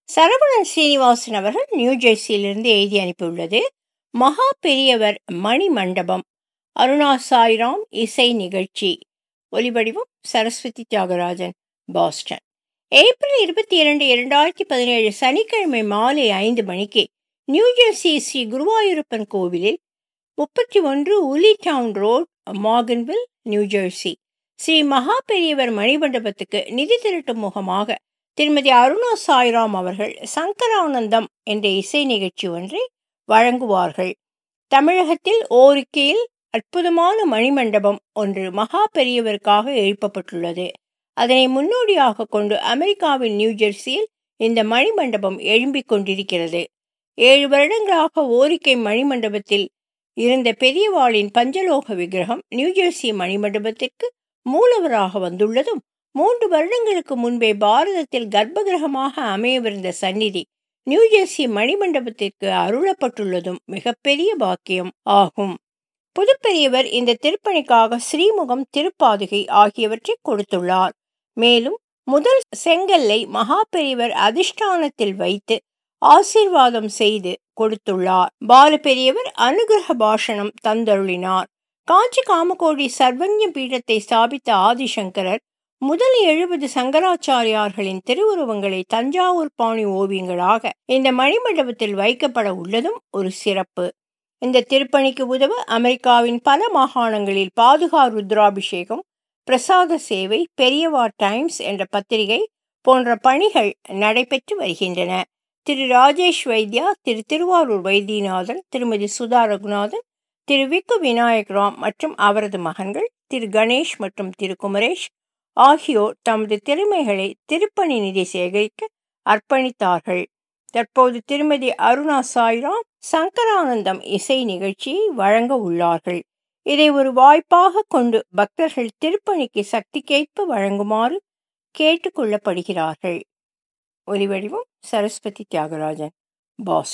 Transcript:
சரவணன் சீனிவாசன் அவர்கள் நியூ ஜெர்சியிலிருந்து எழுதி அனுப்பியுள்ளது மகா பெரியவர் மணி மண்டபம் அருணா சாய்ராம் இசை நிகழ்ச்சி ஒலிவடிவம் சரஸ்வதி தியாகராஜன் பாஸ்டன் ஏப்ரல் இருபத்தி இரண்டு இரண்டாயிரத்தி பதினேழு சனிக்கிழமை மாலை ஐந்து மணிக்கு நியூ ஜெர்சி ஸ்ரீ குருவாயூரப்பன் கோவிலில் முப்பத்தி ஒன்று உலி town road Morganville new Jersey Shri Maha Periyavar மணிமண்டபத்துக்கு நிதி திரட்டும் முகமாக திருமதி அருணா சாய்ராம் அவர்கள் சங்கரானந்தம் என்ற இசை நிகழ்ச்சி ஒன்றை வழங்குவார்கள் தமிழகத்தில் ஓரிக்கையில் அற்புதமான மணிமண்டபம் ஒன்று மகா பெரியவருக்காக எழுப்பப்பட்டுள்ளது அதனை முன்னோடியாக கொண்டு அமெரிக்காவின் நியூ ஜெர்சியில் இந்த மணிமண்டபம் எழும்பிக் கொண்டிருக்கிறது ஏழு வருடங்களாக ஓரிக்கை மணிமண்டபத்தில் இருந்த பெரியவாளின் பஞ்சலோக விக்கிரகம் நியூஜெர்சி மணிமண்டபத்திற்கு மூலவராக வந்துள்ளதும் மூன்று வருடங்களுக்கு முன்பே பாரதத்தில் கர்ப்பகிரகமாக அமையவிருந்த சந்நிதி நியூஜெர்சி மணிமண்டபத்திற்கு அருளப்பட்டுள்ளதும் மிகப்பெரிய பாக்கியம் ஆகும் புதுப்பெரியவர் இந்த திருப்பணிக்காக ஸ்ரீமுகம் திருப்பாதுகை ஆகியவற்றை கொடுத்துள்ளார் மேலும் முதல் செங்கல்லை மகா பெரியவர் அதிஷ்டானத்தில் வைத்து ஆசீர்வாதம் செய்து கொடுத்துள்ளார் பாலு பெரியவர் அனுகிரக பாஷணம் தந்தருளினார் காஞ்சி காமகோடி சர்வஞ பீடத்தை ஸ்தாபித்த ஆதிசங்கரர் முதல் எழுபது சங்கராச்சாரியார்களின் திருவுருவங்களை தஞ்சாவூர் பாணி ஓவியங்களாக இந்த மணிமண்டபத்தில் வைக்கப்பட உள்ளதும் ஒரு சிறப்பு இந்த திருப்பணிக்கு உதவ அமெரிக்காவின் பல மாகாணங்களில் பாதுகா ருத்ராபிஷேகம் பிரசாத சேவை பெரியவா டைம்ஸ் என்ற பத்திரிகை போன்ற பணிகள் நடைபெற்று வருகின்றன திரு ராஜேஷ் வைத்யா திரு திருவாரூர் வைத்தியநாதன் திருமதி சுதா ரகுநாதன் திரு விக்கு விநாயக் ராம் மற்றும் அவரது மகன்கள் திரு கணேஷ் மற்றும் திரு குமரேஷ் ஆகியோர் தமது திறமைகளை திருப்பணி நிதி சேகரிக்க அர்ப்பணித்தார்கள் தற்போது திருமதி அருணா சாய்ராம் சங்கரானந்தம் இசை நிகழ்ச்சியை வழங்க உள்ளார்கள் இதை ஒரு வாய்ப்பாக கொண்டு பக்தர்கள் திருப்பணிக்கு சக்திக்கேற்ப வழங்குமாறு கேட்டுக்கொள்ளப்படுகிறார்கள் ஒலிவடிவம் சரஸ்வதி தியாகராஜன் பாஸ்